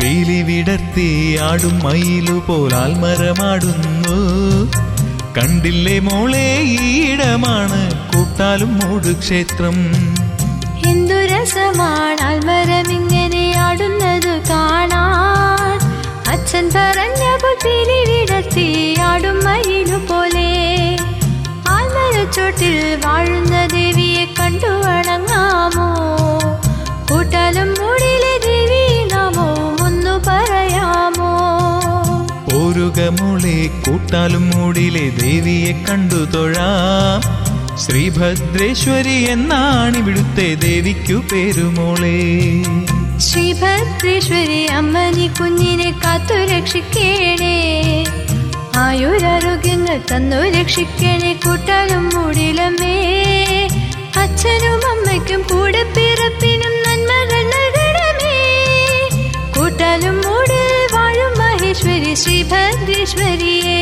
പീലി വിടർത്തി ആടും മയിലു പോലാൽ മരമാടുന്നു കണ്ടില്ലേ മോളെ ഈടമാണ് കൂട്ടാലും മൂട് ക്ഷേത്രം എന്തു രസമാണ് ആൽമരം ഇങ്ങനെ ആടുന്നത് കാണാൻ അച്ഛൻ പറഞ്ഞ പുത്തിരി വിടത്തി ആടും മയിലു പോലെ ആൽമരച്ചോട്ടിൽ വാഴുന്ന ദേവിയെ കണ്ടു വണങ്ങാമോ കൂട്ടാലും മൂടിലെ ദേവി നാമോ ഒന്നു പറയാമോ പോരുക മോളെ കൂട്ടാലും മൂടിലെ ദേവിയെ കണ്ടു തൊഴാം ശ്രീഭദ്രേശ്വരി എന്നാണ് ഇവിടുത്തെ ദേവിക്കു പേരുമോളെ ശ്രീഭദ്രേശ്വരി അമ്മനി കുഞ്ഞിനെ കാത്തു രക്ഷിക്കണേ ആയുരാരോഗ്യങ്ങൾ തന്നു രക്ഷിക്കണേ കൂട്ടാലും മൂടിലമേ അച്ഛനും അമ്മയ്ക്കും കൂടെ പിറപ്പിനും നന്മകൾ നൽകണമേ കൂട്ടാലും മൂടിൽ വാഴും മഹേശ്വരി ശ്രീഭദ്രേശ്വരിയേ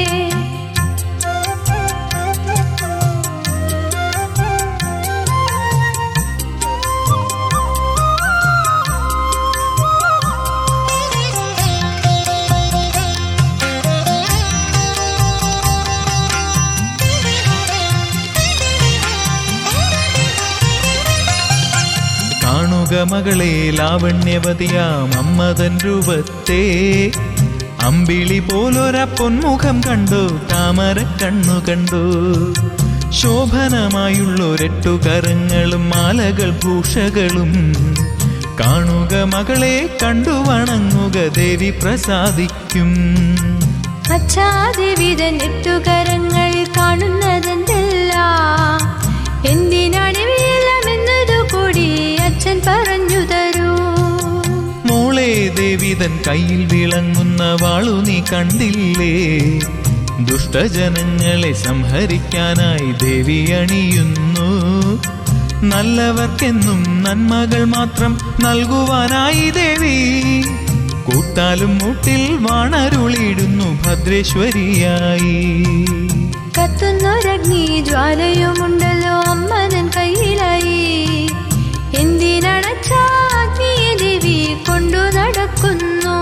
കാണുക മകളെ ലാവണ്യവതിയാം അമ്മതൻ രൂപത്തെ അമ്പിളി പോലൊര പൊന്മുഖം കണ്ടു താമര കണ്ണു കണ്ടു ശോഭനമായുള്ളൊരെട്ടു കരങ്ങളും മാലകൾ ഭൂഷകളും കാണുക മകളെ കണ്ടു വണങ്ങുക ദേവി പ്രസാദിക്കും അച്ഛാദേവിതൻ എട്ടുകരങ്ങൾ കാണുന്നതെന്തല്ല എന്തിനാണ് ഇവയെല്ലാം എന്നതു കൂടി അച്ഛൻ പറഞ്ഞു തരൂ മോളെ ദേവിതൻ കയ്യിൽ വിളങ്ങുന്ന വാളു നീ കണ്ടില്ലേ ദുഷ്ടജനങ്ങളെ സംഹരിക്കാനായി ദേവി അണിയുന്നു നല്ലവർക്കെന്നും നന്മകൾ മാത്രം നൽകുവാനായി ദേവി കൂട്ടാലും മൂട്ടിൽ വാണരുളിയിടുന്നു ഭദ്രേശ്വരിയായി കത്തുന്നൊരഗ്നി ജ്വാലയുമുണ്ടല്ലോ അമ്മനൻ കയ്യിലായി എന്തിനടച്ചാ അഗ്നിയെ ദേവി കൊണ്ടു നടക്കുന്നു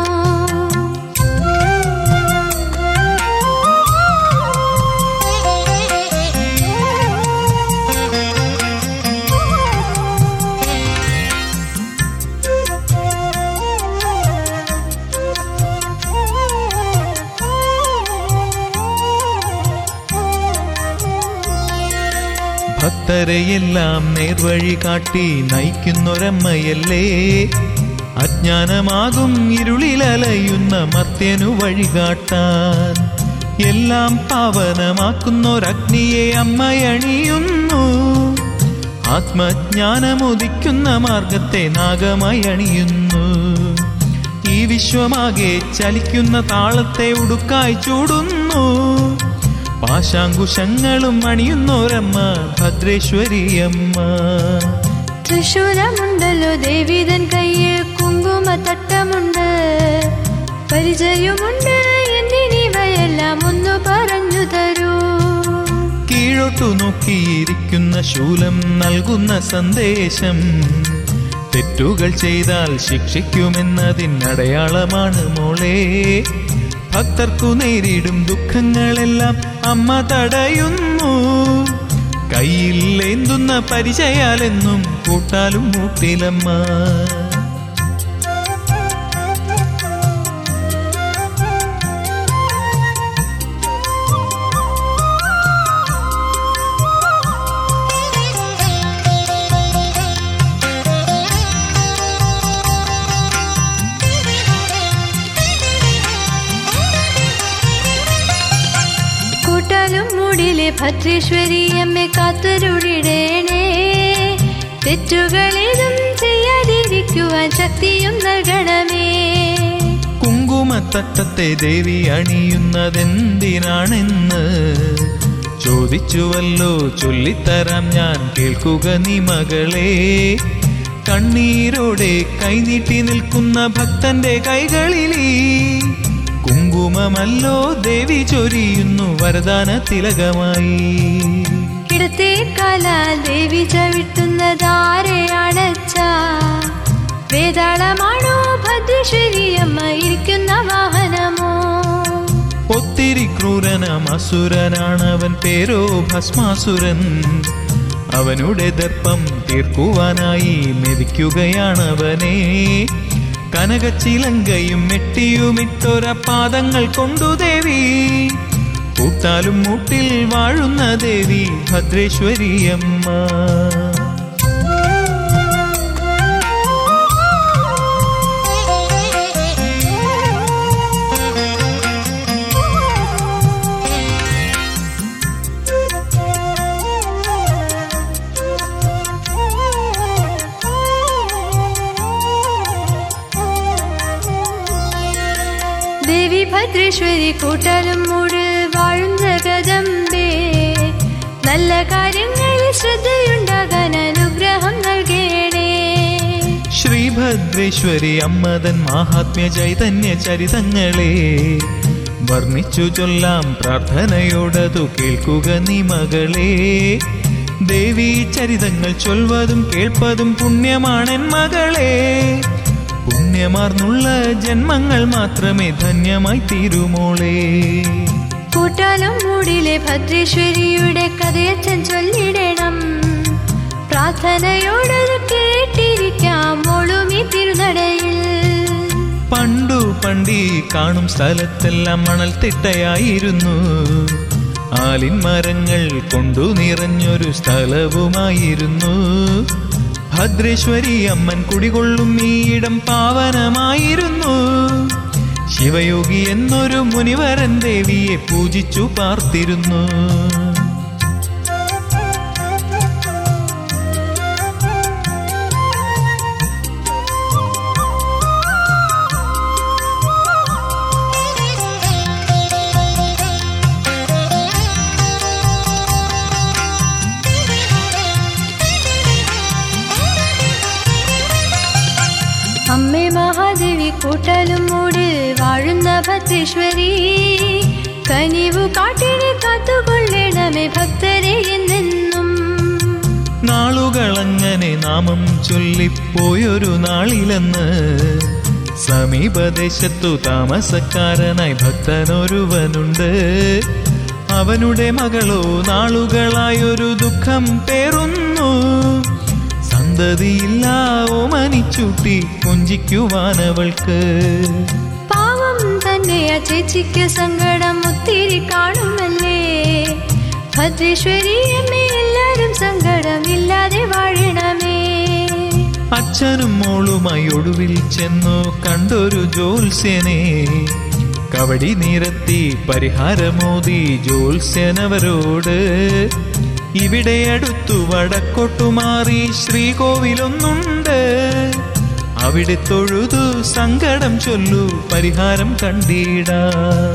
ഭക്തരെയെല്ലാം നേർവഴി കാട്ടി നയിക്കുന്നൊരമ്മയല്ലേ അജ്ഞാനമാകും ഇരുളിലലയുന്ന മർത്യനു വഴികാട്ടാൻ എല്ലാം പാവനമാക്കുന്നൊരഗ്നിയെ അമ്മയണിയുന്നു ആത്മജ്ഞാനമുദിക്കുന്ന മാർഗത്തെ നാഗമായി അണിയുന്നു ഈ വിശ്വമാകെ ചലിക്കുന്ന താളത്തെ ഉടുക്കായി ചൂടുന്നു പാശാങ്കുശങ്ങളും അണിയുന്നോരമ്മ ഭദ്രേശ്വരിയമ്മ തൃശൂലമുണ്ടല്ലോ ദേവിതൻ കയ്യിൽ കുങ്കുമ തട്ടമുണ്ട് പരിചയമുണ്ട് എന്തിനിവയെല്ലാം ഒന്ന് പറഞ്ഞു തരൂ കീഴോട്ടു നോക്കിയിരിക്കുന്ന ശൂലം നൽകുന്ന സന്ദേശം തെറ്റുകൾ ചെയ്താൽ ശിക്ഷിക്കുമെന്നതിനടയാളമാണ് മോളെ ഭക്തർക്കു നേരിടും ദുഃഖങ്ങളെല്ലാം അമ്മ തടയുന്നു കയ്യിൽ ഏന്തുന്ന പരിചയാലെന്നും കൂട്ടാലും മൂട്ടിലമ്മ കൂട്ടാലും മൂടിലെ ഭദ്രേശ്വരി അമ്മെ കാത്തരുളിടേണേ തെറ്റുകളേതും ചെയ്യാതിരിക്കുവാൻ ശക്തിയും നൽകണമേ കുങ്കുമത്തട്ടത്തെ ദേവി അണിയുന്നതെന്തിനാണെന്ന് ചോദിച്ചുവല്ലോ ചൊല്ലിത്തരാം ഞാൻ കേൾക്കുക നീ മകളെ കണ്ണീരോടെ കൈനീട്ടി നിൽക്കുന്ന ഭക്തന്റെ കൈകളിലീ കുങ്കുമമല്ലോ ദേവി ചൊരിയുന്നു വരദാന തിലകമായി ഇടത്തെ കാല ദേവി ചവിട്ടുന്നതാരെയാണച്ച വേതാളമാണോ ഭദ്രേശ്വരി ഭദ്രേശ്വരി അമ്മ ഇരിക്കുന്ന വാഹനമോ ഒത്തിരി ക്രൂരനാം അസുരനാണവൻ പേരോ ഭസ്മാസുരൻ അവനുടെ ദർപ്പം തീർക്കുവാനായി മെതിക്കുകയാണവനെ കനകച്ചിലങ്കയും മെട്ടിയുമിട്ടൊര പാദങ്ങൾ കൊണ്ടു ദേവി കൂട്ടാലും മൂട്ടിൽ വാഴുന്ന ദേവി ഭദ്രേശ്വരിയമ്മ ദേവി ഭദ്രേശ്വരി കൂട്ടലും മൂട് വാഴും ജഗദമ്പേ നല്ല കാര്യങ്ങളിൽ ശ്രദ്ധയുണ്ടാകാൻ അനുഗ്രഹം നൽകേണേ ശ്രീഭദ്രേശ്വരി അമ്മതൻ മാഹാത്മ്യ ചൈതന്യ ചരിതങ്ങളെ വർണ്ണിച്ചു ചൊല്ലാം പ്രാർത്ഥനയോടതു കേൾക്കുക നീ മകളെ ദേവീ ചരിതങ്ങൾ ചൊൽവതും കേൾപ്പതും പുണ്യമാണെൻ മകളെ പുണ്യമാർന്നുള്ള ജന്മങ്ങൾ മാത്രമേ ധന്യമായി തീരുമോളേ കൂട്ടാലും മൂടിലെ ഭദ്രേശ്വരിയുടെ കഥയച്ഛൻ ചൊല്ലിടണം പ്രാർത്ഥനയോടത് കേട്ടിരിക്കാം മോളും ഈ തിരുനടയിൽ പണ്ടു പണ്ടീ കാണും സ്ഥലത്തെല്ലാം മണൽ തിട്ടയായിരുന്നു ആലിൻ മരങ്ങൾ കൊണ്ടു നിറഞ്ഞൊരു സ്ഥലവുമായിരുന്നു ഭദ്രേശ്വരി അമ്മൻ കുടികൊള്ളും ഈ ഇടം പാവനമായിരുന്നു ശിവയോഗി എന്നൊരു മുനിവരൻ ദേവിയെ പൂജിച്ചു പാർത്തിരുന്നു അമ്മേ മഹാദേവി കൂട്ടലും മൂട് വാഴുന്ന ഭദ്രേശ്വരി കനിവു കാട്ടിനെ കാത്തുകൊള്ളണമേ ഭക്തരെ എന്നെന്നും നാളുകളങ്ങനെ നാമം ചൊല്ലിപ്പോയൊരു നാളിലെന്ന് സമീപദേശത്തു താമസക്കാരനായി ഭക്തനൊരുവനുണ്ട് അവനുടെ മകളോ നാളുകളായൊരു ദുഃഖം പേറുന്നു സന്തതിയില്ല ഓമനിച്ചൂട്ടി കൊഞ്ചിക്കുവാനവൾക്ക് പാവം തന്നെ ആ ചേച്ചിക്ക് സങ്കടം ഒത്തിരി കാണുമല്ലേ ഭദ്രേശ്വരി അമ്മേ എല്ലാരും സങ്കടം ഇല്ലാതെ വാഴണമേ അച്ഛനും മോളുമായി ഒടുവിൽ ചെന്നു കണ്ടൊരു ജോത്സ്യനെ കവടി നിരത്തി പരിഹാരമോദി ജോത്സ്യനവരോട് ഇവിടെ അടുത്തു വടക്കോട്ടുമാറി ശ്രീകോവിലൊന്നുണ്ട് അവിടെ തൊഴുതു സങ്കടം ചൊല്ലു പരിഹാരം കണ്ടിടാം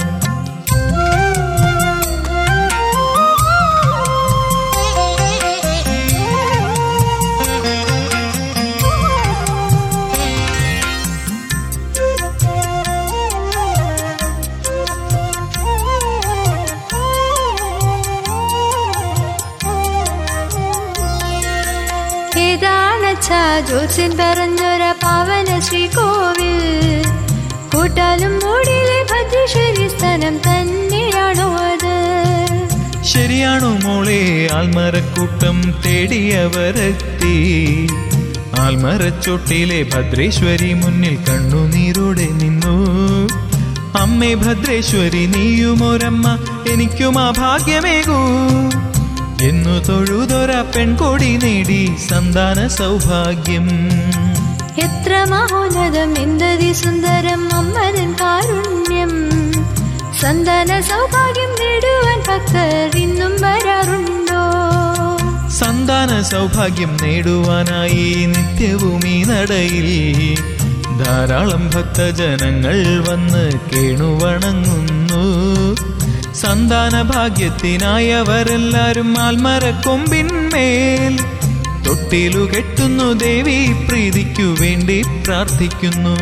ഏതാണച്ചാ ജ്യോത്സ്യൻ പറഞ്ഞൊര പാവന ശ്രീകോവിൽ കൂട്ടാലും മൂടിലെ ഭദ്രേശ്വരി സ്ഥലം തന്നെയാണോ അത് ശരിയാണോ മോളെ ആൽമരക്കൂട്ടം തേടിയവരെത്തി ആൽമരച്ചോട്ടിലെ ഭദ്രേശ്വരി മുന്നിൽ കണ്ണുനീരോടെ നിന്നു അമ്മേ ഭദ്രേശ്വരി നീയുമൊരമ്മ എനിക്കും ആ ഭാഗ്യമേകൂ എന്നു തൊഴുതൊര പെൺകൊടി നേടി സന്താന സൗഭാഗ്യം എത്ര മഹോന്നതം എന്തതി സുന്ദരം അമ്മതൻ കാരുണ്യം സന്താന സൗഭാഗ്യം നേടുവാൻ ഭക്തർ ഇന്നും വരാറുണ്ടോ സന്താന സൗഭാഗ്യം നേടുവാനായി നിത്യവും ഈ നടയിൽ ധാരാളം ഭക്തജനങ്ങൾ വന്ന് കേണുവണങ്ങുന്നു സന്താന ഭാഗ്യത്തിനായി അവരെല്ലാരും ആൽമരക്കൊമ്പിന്മേൽ തൊട്ടിലു കെട്ടുന്നു ദേവി പ്രീതിക്കു വേണ്ടി പ്രാർത്ഥിക്കുന്നു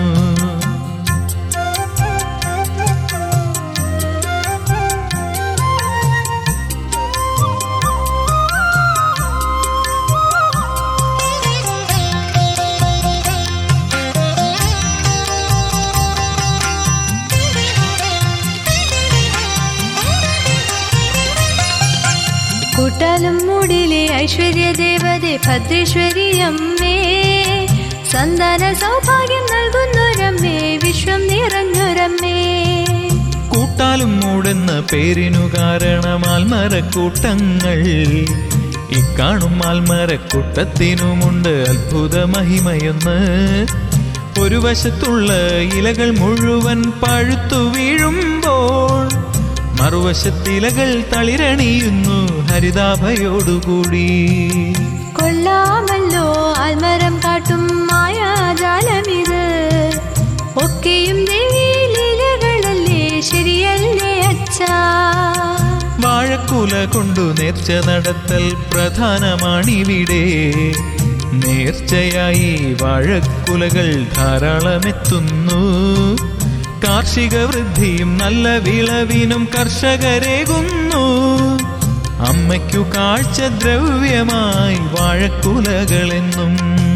ഐശ്വര്യ ദേവതേ ഭദ്രേശ്വരി അമ്മേ സന്താന സൗഭാഗ്യം നൽകുന്നൊരമ്മേ വിശ്വം നിറഞ്ഞൊരമ്മേ കൂട്ടാലും മൂടെന്ന പേരിനു കാരണം ആൽമരക്കൂട്ടങ്ങൾ ഇക്കാണും ആൽമരക്കൂട്ടത്തിനുമുണ്ട് അത്ഭുത മഹിമയൊന്ന് ഒരു വശത്തുള്ള ഇലകൾ മുഴുവൻ പഴുത്തു വീഴുമ്പോൾ മറുവശത്തിലകൾ തളിരണിയുന്നു ഹരിതാഭയോടുകൂടി കൊള്ളാമല്ലോ ആൽമരം കാട്ടും മായാജാലമിത് ഒക്കെയും ദേവീ ലീലകളല്ലേ ശരിയല്ലേ അച്ഛാ വാഴക്കുല കൊണ്ടു നേർച്ച നടത്തൽ പ്രധാനമാണിവിടെ നേർച്ചയായി വാഴക്കുലകൾ ധാരാളമെത്തുന്നു കാർഷിക വൃദ്ധിയും നല്ല വിളവിനും കർഷകരേകുന്നു അമ്മയ്ക്കു കാഴ്ച ദ്രവ്യമായി വാഴക്കുലകളെന്നും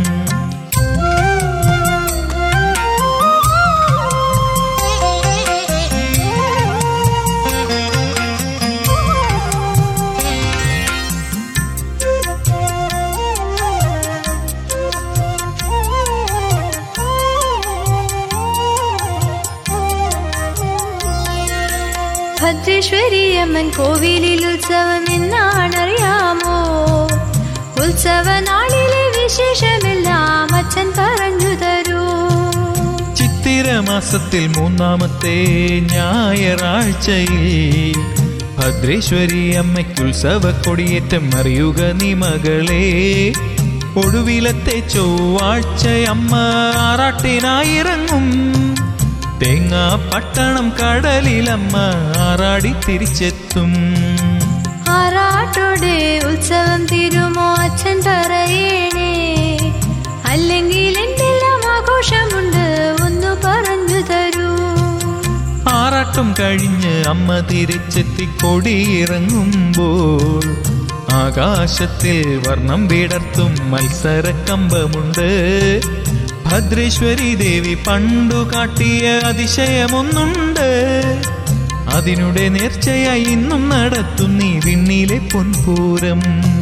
ഭദ്രേശ്വരി അമ്മൻ കോവിലിൽ ഉത്സവം എന്നാണറിയാമോ ഉത്സവ നാളിലെ വിശേഷമെല്ലാം അച്ഛൻ പറഞ്ഞു തരൂ ചിത്തിര മാസത്തിൽ മൂന്നാമത്തെ ഞായറാഴ്ചയിൽ ഭദ്രേശ്വരി അമ്മയ്ക്കുത്സവ കൊടിയേറ്റം അറിയുക നീ മകളെ ഒടുവിലത്തെ ചൊവ്വാഴ്ച അമ്മ ആറാട്ടിനായിറങ്ങും തേങ്ങാ പട്ടണം കടലിലമ്മ ആറാടി തിരിച്ചെത്തും ആറാട്ടോടെ ഉത്സവം തീരുമോ അച്ഛൻ പറയണേ അല്ലെങ്കിൽ എന്തെല്ലാം ആഘോഷമുണ്ട് ഒന്ന് പറഞ്ഞു തരൂ ആറാട്ടും കഴിഞ്ഞ് അമ്മ തിരിച്ചെത്തി കൊടിയിറങ്ങുമ്പോൾ ആകാശത്തിൽ വർണ്ണം വിടർത്തും മത്സരക്കമ്പമുണ്ട് ഭദ്രേശ്വരി ദേവി പണ്ടു കാട്ടിയ അതിശയമൊന്നുണ്ട് അതിനുടെ നേർച്ചയായി ഇന്നും നടത്തും നീ വിണ്ണിലെ പൊൻപൂരം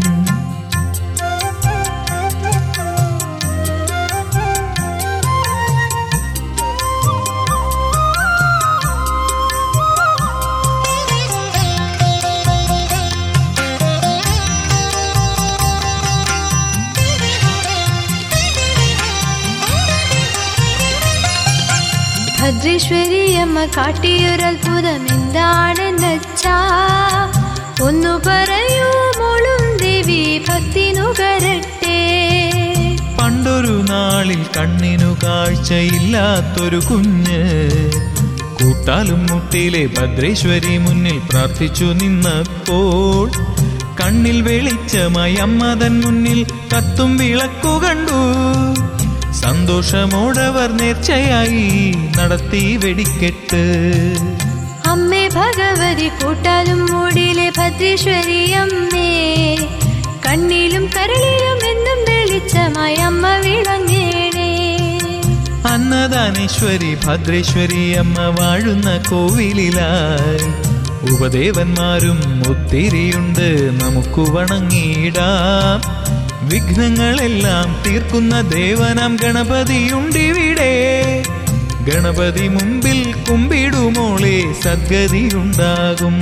ഭദ്രേശ്വരി അമ്മ കാട്ടിയൊരത്ഭുതം എന്താണെന്നച്ചാ ഒന്നു പറയൂ മോളും ദേവി ഭക്തി നുകരട്ടെ പണ്ടൊരു നാളിൽ കണ്ണിനു കാഴ്ചയില്ലാത്തൊരു കുഞ്ഞ് കൂട്ടാലും മുട്ടിലെ ഭദ്രേശ്വരി മുന്നിൽ പ്രാർത്ഥിച്ചു നിന്നപ്പോൾ കണ്ണിൽ വെളിച്ചമായി അമ്മതൻ മുന്നിൽ കത്തും വിളക്കു കണ്ടു സന്തോഷമോടവർ നേർച്ചയായി നടത്തി വെടിക്കെട്ട് അമ്മേ ഭഗവതി കൂട്ടാലും മൂടിയിലെ ഭദ്രേശ്വരി അമ്മേ കണ്ണിലും കരളിലും എന്നും വെളിച്ചമായി അമ്മ വിളങ്ങേണേ അന്നദാനേശ്വരി ഭദ്രേശ്വരി അമ്മ വാഴുന്ന കോവിലിലായി ഉപദേവന്മാരും ഒത്തിരിയുണ്ട് നമുക്ക് വണങ്ങിയിടാം വിഘ്നങ്ങളെല്ലാം തീർക്കുന്ന ദേവനാം ഗണപതിയുണ്ടിവിടെ ഗണപതി മുമ്പിൽ കുമ്പിടുമോളെ സദ്ഗതിയുണ്ടാകും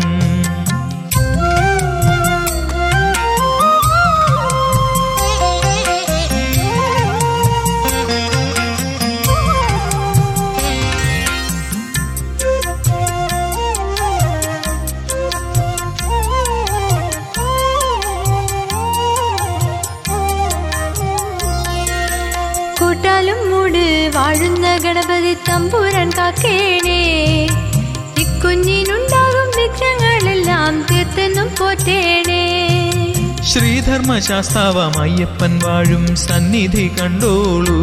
കൂട്ടാലും മൂട് വാഴുന്ന ഗണപതി തമ്പുരാൻ കാക്കേണേ ഇക്കുഞ്ഞിനുണ്ടാകും വിഘ്നങ്ങളെല്ലാം തീർത്തെന്നും പോറ്റേണേ ശ്രീധർമ്മശാസ്താവാം അയ്യപ്പൻ വാഴും സന്നിധി കണ്ടോളൂ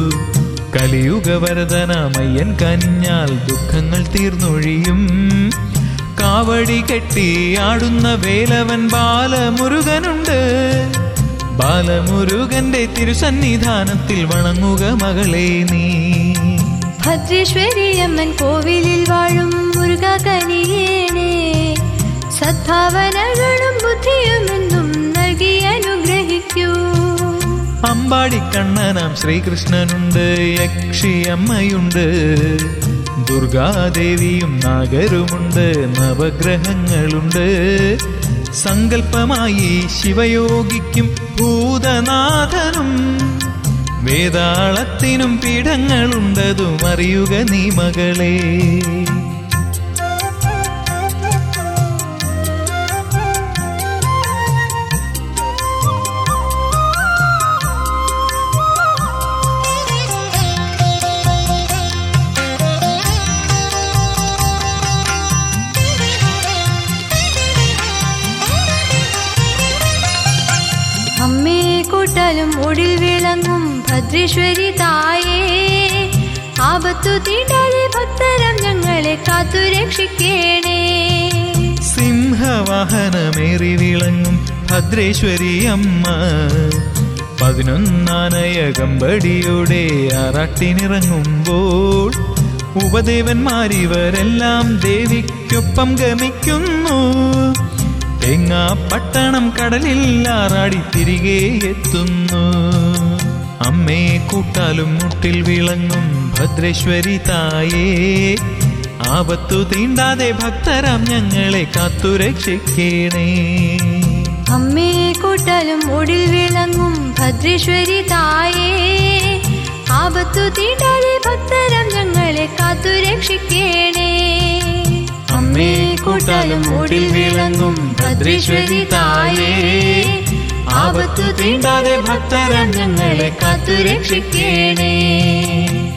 കലിയുഗവരദനാമയ്യൻ കനിഞ്ഞാൽ ദുഃഖങ്ങൾ തീർന്നൊഴിയും കാവടി കെട്ടി ആടുന്ന വേലവൻ ബാലമുരുകനുണ്ട് ബാലമുരുകന്റെ തിരുസന്നിധാനത്തിൽ വണങ്ങുക മകളെ നീ ഭദ്രേശ്വരി അമ്മൻ കോവിലിൽ വാഴും മുരുക കനിയേണേ സദ്ഭാവനകളും ബുദ്ധിയും എന്നും നൽകി അനുഗ്രഹിക്കണേ അമ്പാടിക്കണ്ണനാം ശ്രീകൃഷ്ണനുണ്ട് യക്ഷിയമ്മയുണ്ട് ദുർഗാദേവിയും നാഗരുമുണ്ട് നവഗ്രഹങ്ങളുണ്ട് സങ്കല്പമായി ശിവയോഗിക്കും ഭൂതനാഥനും വേതാളത്തിനും പീഠങ്ങളുണ്ടതും അറിയുക നീ മകളേ അമ്മേ കൂട്ടാലും ഒടിൽ വിളങ്ങും ഭദ്രേശ്വരി തായേ ആപത്തു തീണ്ടാതെ ഭക്തരം ഞങ്ങളെ കാത്തു രക്ഷിക്കേണേ സിംഹവാഹനമേറി വിളങ്ങും ഭദ്രേശ്വരി അമ്മ പതിനൊന്നാനയകമ്പടിയുടെ ആറാട്ടിനിറങ്ങുമ്പോൾ ഉപദേവന്മാരിവരെല്ലാം ദേവിക്കൊപ്പം ഗമിക്കുന്നു തേങ്ങാ പട്ടണം കടലിൽ ആറാടി തിരികെ എത്തുന്നു അമ്മേ കൂട്ടാലും മുട്ടിൽ വിളങ്ങും ഭദ്രേശ്വരി തായേ ആപത്തു തീണ്ടാതെ ഭക്തരാം ഞങ്ങളെ കാത്തു രക്ഷിക്കണേ അമ്മേ കൂട്ടാലും ഒടിൽ വിളങ്ങും ഭദ്രേശ്വരി തായേ ആപത്തു തീണ്ടാതെ ഭക്തരം ഞങ്ങളെ കാത്തു രക്ഷിക്കേണേ അമ്മേ കൂട്ടാലും ഒടിൽ വിളങ്ങും ഭദ്രേശ്വരി തായേ ആപത്തു തീണ്ടാതെ ഭക്തരാം ഞങ്ങളെ കാത്തു രക്ഷിക്കണേ